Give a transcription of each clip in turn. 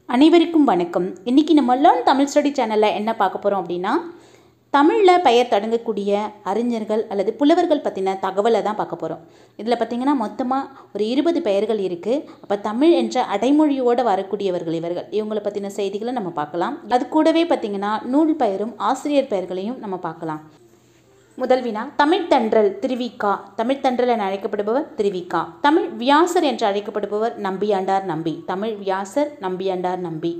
அனைவருக்கும் வணக்கம் இன்றைக்கி நம்ம லேர்ன் தமிழ் ஸ்டடி சேனலில் என்ன பார்க்க போகிறோம் அப்படின்னா தமிழில் பெயர் தொடங்கக்கூடிய அறிஞர்கள் அல்லது புலவர்கள் பற்றின தகவலை தான் பார்க்க போகிறோம் இதில் பார்த்திங்கன்னா மொத்தமாக ஒரு இருபது பெயர்கள் இருக்குது அப்போ தமிழ் என்ற அடைமொழியோடு வரக்கூடியவர்கள் இவர்கள் இவங்களை பற்றின செய்திகளை நம்ம பார்க்கலாம் அது கூடவே பார்த்திங்கன்னா நூல் பெயரும் ஆசிரியர் பெயர்களையும் நம்ம பார்க்கலாம் முதல் வினா தமிழ்த்தன்றல் திருவிக்கா தமிழ்த்தன்றல் என அழைக்கப்படுபவர் திருவிக்கா தமிழ் வியாசர் என்று அழைக்கப்படுபவர் நம்பியாண்டார் நம்பி தமிழ் வியாசர் நம்பியாண்டார் நம்பி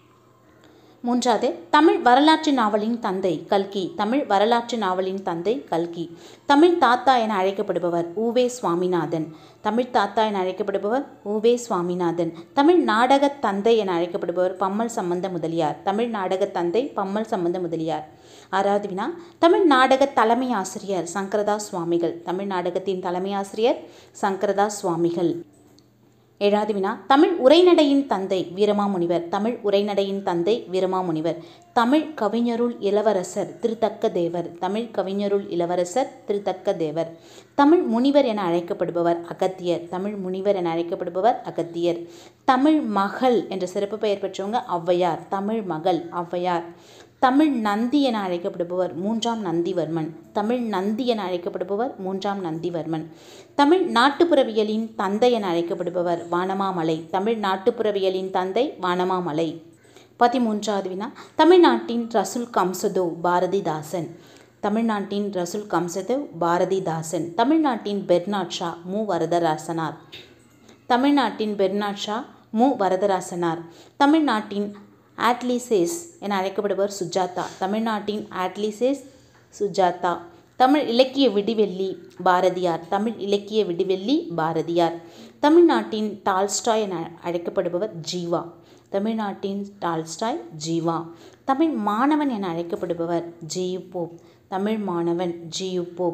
மூன்றாவது தமிழ் வரலாற்று நாவலின் தந்தை கல்கி தமிழ் வரலாற்று நாவலின் தந்தை கல்கி தமிழ் தாத்தா என அழைக்கப்படுபவர் உவே சுவாமிநாதன் தமிழ் தாத்தா என அழைக்கப்படுபவர் உவே சுவாமிநாதன் தமிழ் நாடக தந்தை என அழைக்கப்படுபவர் பம்மல் சம்பந்த முதலியார் தமிழ் நாடக தந்தை பம்மல் சம்பந்த முதலியார் ஆறாவது வினா தமிழ் நாடக தலைமை ஆசிரியர் சங்கரதா சுவாமிகள் தமிழ் நாடகத்தின் தலைமை ஆசிரியர் சங்கரதா சுவாமிகள் ஏழாவது வினா தமிழ் உரைநடையின் தந்தை வீரமாமுனிவர் தமிழ் உரைநடையின் தந்தை வீரமாமுனிவர் தமிழ் கவிஞருள் இளவரசர் திருத்தக்க தேவர் தமிழ் கவிஞருள் இளவரசர் திருத்தக்க தேவர் தமிழ் முனிவர் என அழைக்கப்படுபவர் அகத்தியர் தமிழ் முனிவர் என அழைக்கப்படுபவர் அகத்தியர் தமிழ் மகள் என்ற சிறப்பு பெயர் பெற்றவங்க ஔவையார் தமிழ் மகள் ஔவையார் தமிழ் நந்தி என அழைக்கப்படுபவர் மூன்றாம் நந்திவர்மன் தமிழ் நந்தி என அழைக்கப்படுபவர் மூன்றாம் நந்திவர்மன் தமிழ் நாட்டுப்புறவியலின் தந்தை என அழைக்கப்படுபவர் வானமாமலை தமிழ் நாட்டுப்புறவியலின் தந்தை வானமாமலை பதிமூன்றாவது வினா தமிழ்நாட்டின் ரசுல் கம்சதோ பாரதிதாசன் தமிழ்நாட்டின் ரசுல் கம்சதோ பாரதிதாசன் தமிழ்நாட்டின் பெர்னாட் ஷா மு வரதராசனார் தமிழ்நாட்டின் பெர்னாட் ஷா மு வரதராசனார் தமிழ்நாட்டின் ஆட்லிசேஸ் என அழைக்கப்படுபவர் சுஜாதா தமிழ்நாட்டின் ஆட்லிசேஸ் சுஜாதா தமிழ் இலக்கிய விடிவெள்ளி பாரதியார் தமிழ் இலக்கிய விடிவெள்ளி பாரதியார் தமிழ்நாட்டின் டால்ஸ்டாய் என அழைக்கப்படுபவர் ஜீவா தமிழ்நாட்டின் டால்ஸ்டாய் ஜீவா தமிழ் மாணவன் என அழைக்கப்படுபவர் ஜியு போப் தமிழ் மாணவன் ஜியு போப்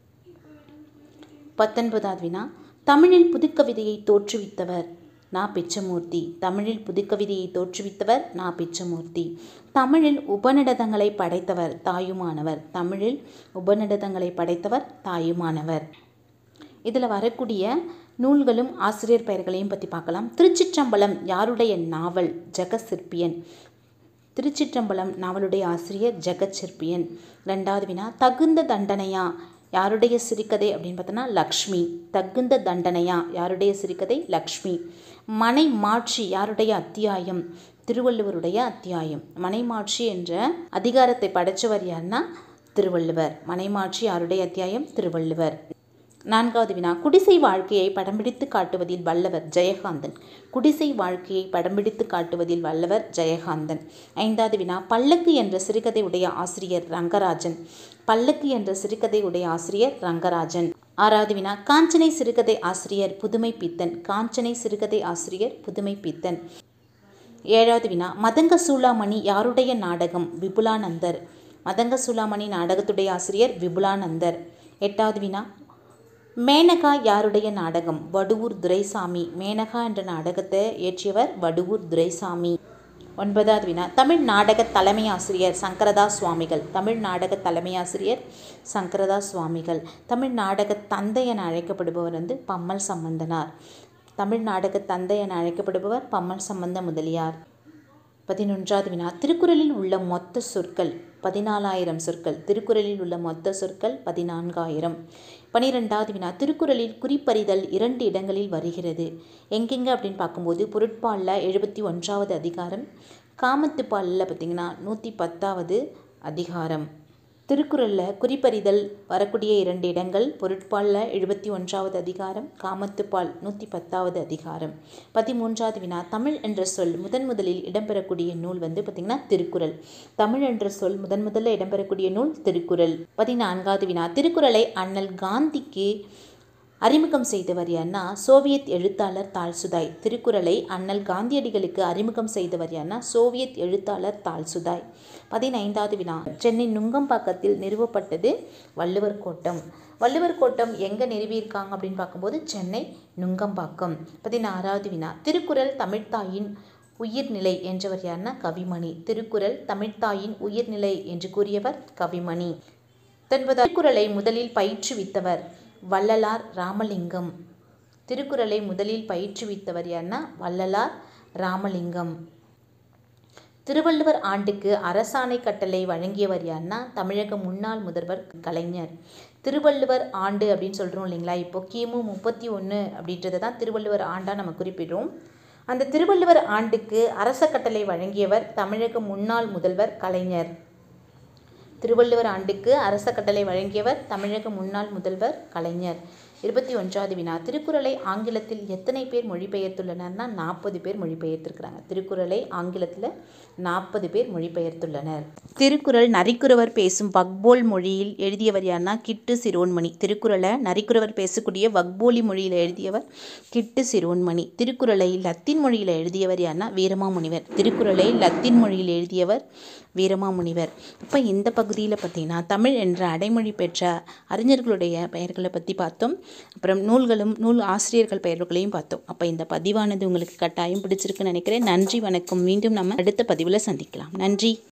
பத்தொன்பதாவது வினா தமிழில் புதுக்கவிதையை தோற்றுவித்தவர் நா பிச்சமூர்த்தி தமிழில் புதுக்கவிதையை தோற்றுவித்தவர் நா பிச்சமூர்த்தி தமிழில் உபநிடதங்களை படைத்தவர் தாயுமானவர் தமிழில் உபநிடதங்களை படைத்தவர் தாயுமானவர் இதில் வரக்கூடிய நூல்களும் ஆசிரியர் பெயர்களையும் பற்றி பார்க்கலாம் திருச்சிற்றம்பலம் யாருடைய நாவல் ஜெகசிற்பியன் திருச்சிற்றம்பலம் நாவலுடைய ஆசிரியர் ஜெகத் சிற்பியன் ரெண்டாவது வினா தகுந்த தண்டனையா யாருடைய சிறுகதை அப்படின்னு பார்த்தோன்னா லக்ஷ்மி தகுந்த தண்டனையா யாருடைய சிறுகதை லக்ஷ்மி மனை மாட்சி யாருடைய அத்தியாயம் திருவள்ளுவருடைய அத்தியாயம் மனைமாட்சி என்ற அதிகாரத்தை படைச்சவர் யாருன்னா திருவள்ளுவர் மனைமாட்சி யாருடைய அத்தியாயம் திருவள்ளுவர் நான்காவது வினா குடிசை வாழ்க்கையை படம் பிடித்து காட்டுவதில் வல்லவர் ஜெயகாந்தன் குடிசை வாழ்க்கையை படம் பிடித்து காட்டுவதில் வல்லவர் ஜெயகாந்தன் ஐந்தாவது வினா பல்லக்கு என்ற சிறுகதை உடைய ஆசிரியர் ரங்கராஜன் பல்லக்கு என்ற சிறுகதை உடைய ஆசிரியர் ரங்கராஜன் ஆறாவது வினா காஞ்சனை சிறுகதை ஆசிரியர் புதுமை பித்தன் காஞ்சனை சிறுகதை ஆசிரியர் புதுமை பித்தன் ஏழாவது வினா மதங்க சூளாமணி யாருடைய நாடகம் விபுலானந்தர் மதங்க சூளாமணி நாடகத்துடைய ஆசிரியர் விபுலானந்தர் எட்டாவது வினா மேனகா யாருடைய நாடகம் வடுவூர் துரைசாமி மேனகா என்ற நாடகத்தை இயற்றியவர் வடுவூர் துரைசாமி ஒன்பதாவது வினா தமிழ் நாடக தலைமை ஆசிரியர் சங்கரதா சுவாமிகள் தமிழ் நாடக தலைமை ஆசிரியர் சங்கரதா சுவாமிகள் தமிழ் நாடக தந்தை என அழைக்கப்படுபவர் வந்து பம்மல் சம்பந்தனார் தமிழ் நாடக தந்தை என அழைக்கப்படுபவர் பம்மல் சம்பந்த முதலியார் பதினொன்றாவது வினா திருக்குறளில் உள்ள மொத்த சொற்கள் பதினாலாயிரம் சொற்கள் திருக்குறளில் உள்ள மொத்த சொற்கள் பதினான்காயிரம் பனிரெண்டாவது வினா திருக்குறளில் குறிப்பறிதல் இரண்டு இடங்களில் வருகிறது எங்கெங்க அப்படின்னு பார்க்கும்போது பொருட்பாலில் எழுபத்தி ஒன்றாவது அதிகாரம் காமத்துப்பாலில் பார்த்திங்கன்னா நூற்றி பத்தாவது அதிகாரம் திருக்குறளில் குறிப்பறிதல் வரக்கூடிய இரண்டு இடங்கள் பொருட்பாலில் எழுபத்தி ஒன்றாவது அதிகாரம் காமத்துப்பால் நூற்றி பத்தாவது அதிகாரம் பதிமூன்றாவது வினா தமிழ் என்ற சொல் முதன் முதலில் இடம்பெறக்கூடிய நூல் வந்து பார்த்திங்கன்னா திருக்குறள் தமிழ் என்ற சொல் முதன் முதலில் இடம்பெறக்கூடிய நூல் திருக்குறள் பதினான்காவது வினா திருக்குறளை அண்ணல் காந்திக்கு அறிமுகம் செய்தவர் யார்னா சோவியத் எழுத்தாளர் தால்சுதாய் திருக்குறளை அண்ணல் காந்தியடிகளுக்கு அறிமுகம் செய்தவர் யார்னா சோவியத் எழுத்தாளர் தால்சுதாய் பதினைந்தாவது வினா சென்னை நுங்கம்பாக்கத்தில் நிறுவப்பட்டது வள்ளுவர் கோட்டம் வள்ளுவர் கோட்டம் எங்கே நிறுவியிருக்காங்க அப்படின்னு பார்க்கும்போது சென்னை நுங்கம்பாக்கம் பதினாறாவது வினா திருக்குறள் தமிழ்த்தாயின் உயிர்நிலை என்றவர் யார்னா கவிமணி திருக்குறள் தமிழ்த்தாயின் உயிர்நிலை என்று கூறியவர் கவிமணி தன்பது திருக்குறளை முதலில் பயிற்றுவித்தவர் வள்ளலார் ராமலிங்கம் திருக்குறளை முதலில் பயிற்றுவித்தவர் யார்னா வள்ளலார் ராமலிங்கம் திருவள்ளுவர் ஆண்டுக்கு அரசாணை கட்டளை வழங்கியவர் யாருன்னா தமிழக முன்னாள் முதல்வர் கலைஞர் திருவள்ளுவர் ஆண்டு அப்படின்னு சொல்கிறோம் இல்லைங்களா இப்போ கிமு முப்பத்தி ஒன்று அப்படின்றத தான் திருவள்ளுவர் ஆண்டாக நம்ம குறிப்பிடுறோம் அந்த திருவள்ளுவர் ஆண்டுக்கு அரச கட்டளை வழங்கியவர் தமிழக முன்னாள் முதல்வர் கலைஞர் திருவள்ளுவர் ஆண்டுக்கு அரச கட்டளை வழங்கியவர் தமிழக முன்னாள் முதல்வர் கலைஞர் இருபத்தி ஒன்றாவது வினா திருக்குறளை ஆங்கிலத்தில் எத்தனை பேர் மொழிபெயர்த்துள்ளனர்னா நாற்பது பேர் மொழிபெயர்த்திருக்கிறாங்க திருக்குறளை ஆங்கிலத்தில் நாற்பது பேர் மொழிபெயர்த்துள்ளனர் திருக்குறள் நரிக்குறவர் பேசும் வக்போல் மொழியில் எழுதியவர் யார்னா கிட்டு சிரோன்மணி திருக்குறளை நரிக்குறவர் பேசக்கூடிய வக்போலி மொழியில் எழுதியவர் கிட்டு சிரோன்மணி திருக்குறளை லத்தீன் மொழியில் எழுதியவர் யார்னா வீரமாமுனிவர் திருக்குறளை லத்தீன் மொழியில் எழுதியவர் வீரமாமுனிவர் இப்போ இந்த பகுதியில் பார்த்தீங்கன்னா தமிழ் என்ற அடைமொழி பெற்ற அறிஞர்களுடைய பெயர்களை பற்றி பார்த்தோம் அப்புறம் நூல்களும் நூல் ஆசிரியர்கள் பெயர்களையும் பார்த்தோம் அப்போ இந்த பதிவானது உங்களுக்கு கட்டாயம் பிடிச்சிருக்குன்னு நினைக்கிறேன் நன்றி வணக்கம் மீண்டும் நம்ம அடுத்த பதிவில் சந்திக்கலாம் நன்றி